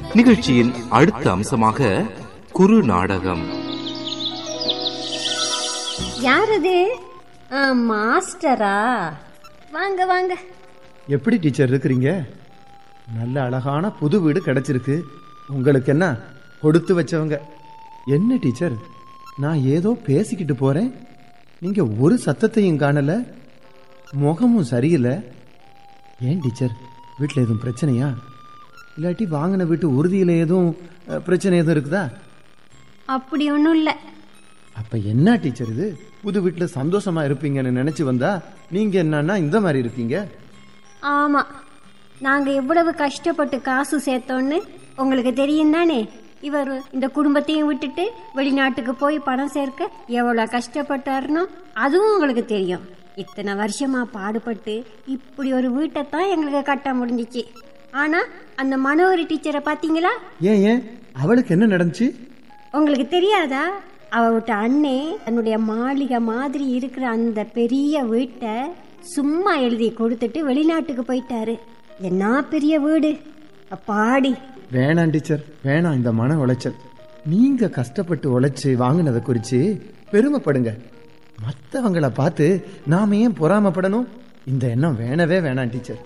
நிகழ்ச்சியின் அடுத்த அம்சமாக குறு நாடகம் யாரது ஆ, மாஸ்டரா வாங்க வாங்க எப்படி டீச்சர் இருக்கிறீங்க நல்ல அழகான புது வீடு கிடைச்சிருக்கு உங்களுக்கு என்ன கொடுத்து வச்சவங்க என்ன டீச்சர் நான் ஏதோ பேசிக்கிட்டு போறேன் நீங்க ஒரு சத்தத்தையும் காணல முகமும் சரியில்லை ஏன் டீச்சர் வீட்டில் எதுவும் பிரச்சனையா இல்லாட்டி வாங்கின வீட்டு உறுதியில் எதுவும் அஹ், பிரச்சனை எதுவும் இருக்குதா அப்படி ஒன்றும் இல்லை அப்ப என்ன டீச்சர் இது புது வீட்டில் சந்தோஷமா இருப்பீங்கன்னு நினைச்சு வந்தா நீங்க என்னன்னா இந்த மாதிரி இருக்கீங்க ஆமாம் நாங்கள் எவ்வளவு கஷ்டப்பட்டு காசு சேர்த்தோன்னு உங்களுக்கு தெரியும் தானே இவர் இந்த குடும்பத்தையும் விட்டுட்டு வெளிநாட்டுக்கு போய் பணம் சேர்க்க எவ்வளோ கஷ்டப்பட்டாருன்னு அதுவும் உங்களுக்கு தெரியும் இத்தனை வருஷமா பாடுபட்டு இப்படி ஒரு வீட்டை தான் எங்களுக்கு கட்ட முடிஞ்சிச்சு ஆனால் அந்த மனோகரி டீச்சரை பார்த்தீங்களா ஏன் ஏன் அவளுக்கு என்ன நடந்துச்சு உங்களுக்கு தெரியாதா அவ விட்ட அண்ணே தன்னுடைய மாளிகை மாதிரி இருக்கிற அந்த பெரிய வீட்டை சும்மா எழுதி கொடுத்துட்டு வெளிநாட்டுக்கு போயிட்டாரு என்ன பெரிய வீடு அப்பாடி வேணாம் டீச்சர் வேணாம் இந்த மன உளைச்சல் நீங்க கஷ்டப்பட்டு உழைச்சு வாங்கினதை குறிச்சு பெருமைப்படுங்க மற்றவங்களை பார்த்து நாம ஏன் பொறாமப்படணும் இந்த எண்ணம் வேணவே வேணாம் டீச்சர்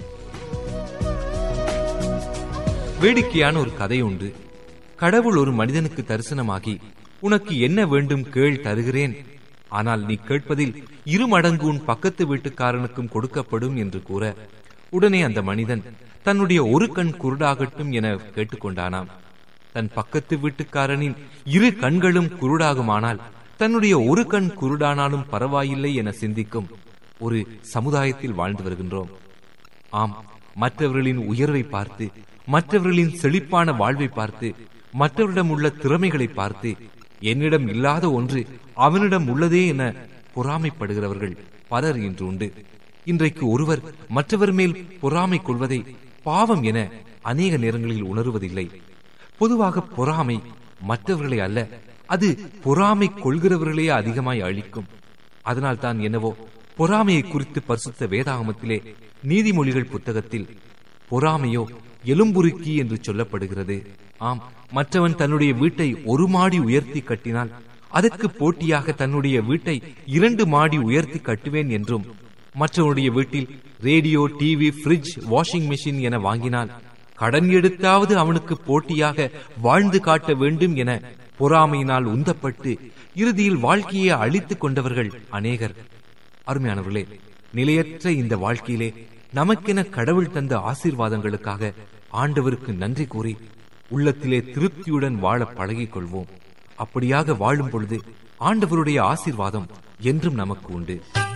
வேடிக்கையான ஒரு கதை உண்டு கடவுள் ஒரு மனிதனுக்கு தரிசனமாகி உனக்கு என்ன வேண்டும் கேள் தருகிறேன் ஆனால் நீ கேட்பதில் இரு மடங்கு உன் பக்கத்து வீட்டுக்காரனுக்கும் கொடுக்கப்படும் என்று கூற உடனே அந்த மனிதன் தன்னுடைய ஒரு கண் குருடாகட்டும் என கேட்டுக்கொண்டானாம் தன் பக்கத்து வீட்டுக்காரனின் இரு கண்களும் குருடாகுமானால் தன்னுடைய ஒரு கண் குருடானாலும் பரவாயில்லை என சிந்திக்கும் ஒரு சமுதாயத்தில் வாழ்ந்து வருகின்றோம் ஆம் மற்றவர்களின் உயர்வை பார்த்து மற்றவர்களின் செழிப்பான வாழ்வை பார்த்து மற்றவரிடம் உள்ள திறமைகளை பார்த்து என்னிடம் இல்லாத ஒன்று அவனிடம் உள்ளதே என பொறாமைப்படுகிறவர்கள் பலர் இன்று உண்டு இன்றைக்கு ஒருவர் மற்றவர் மேல் பொறாமை கொள்வதை பாவம் என அநேக நேரங்களில் உணருவதில்லை பொதுவாக பொறாமை மற்றவர்களை அல்ல அது பொறாமை கொள்கிறவர்களே அதிகமாய் அழிக்கும் அதனால் தான் என்னவோ பொறாமையை குறித்து பரிசுத்த வேதாகமத்திலே நீதிமொழிகள் புத்தகத்தில் பொறாமையோ எலும்புருக்கி என்று சொல்லப்படுகிறது ஆம் மற்றவன் தன்னுடைய வீட்டை ஒரு மாடி உயர்த்தி கட்டினால் அதற்கு போட்டியாக தன்னுடைய வீட்டை இரண்டு மாடி உயர்த்தி கட்டுவேன் என்றும் மற்றவனுடைய வீட்டில் radio TV fridge washing machine என வாங்கினால் கடன் எடுத்தாவது அவனுக்கு போட்டியாக வாழ்ந்து காட்ட வேண்டும் என பொறாமையினால் உந்தப்பட்டு இறுதியில் வாழ்க்கையை அழித்துக் கொண்டவர்கள் அநேகர் அருமையானவர்களே நிலையற்ற இந்த வாழ்க்கையிலே நமக்கென கடவுள் தந்த ஆசீர்வாதங்களுக்காக ஆண்டவருக்கு நன்றி கூறி உள்ளத்திலே திருப்தியுடன் வாழ பழகிக் கொள்வோம் அப்படியாக வாழும் பொழுது ஆண்டவருடைய ஆசீர்வாதம் என்றும் நமக்கு உண்டு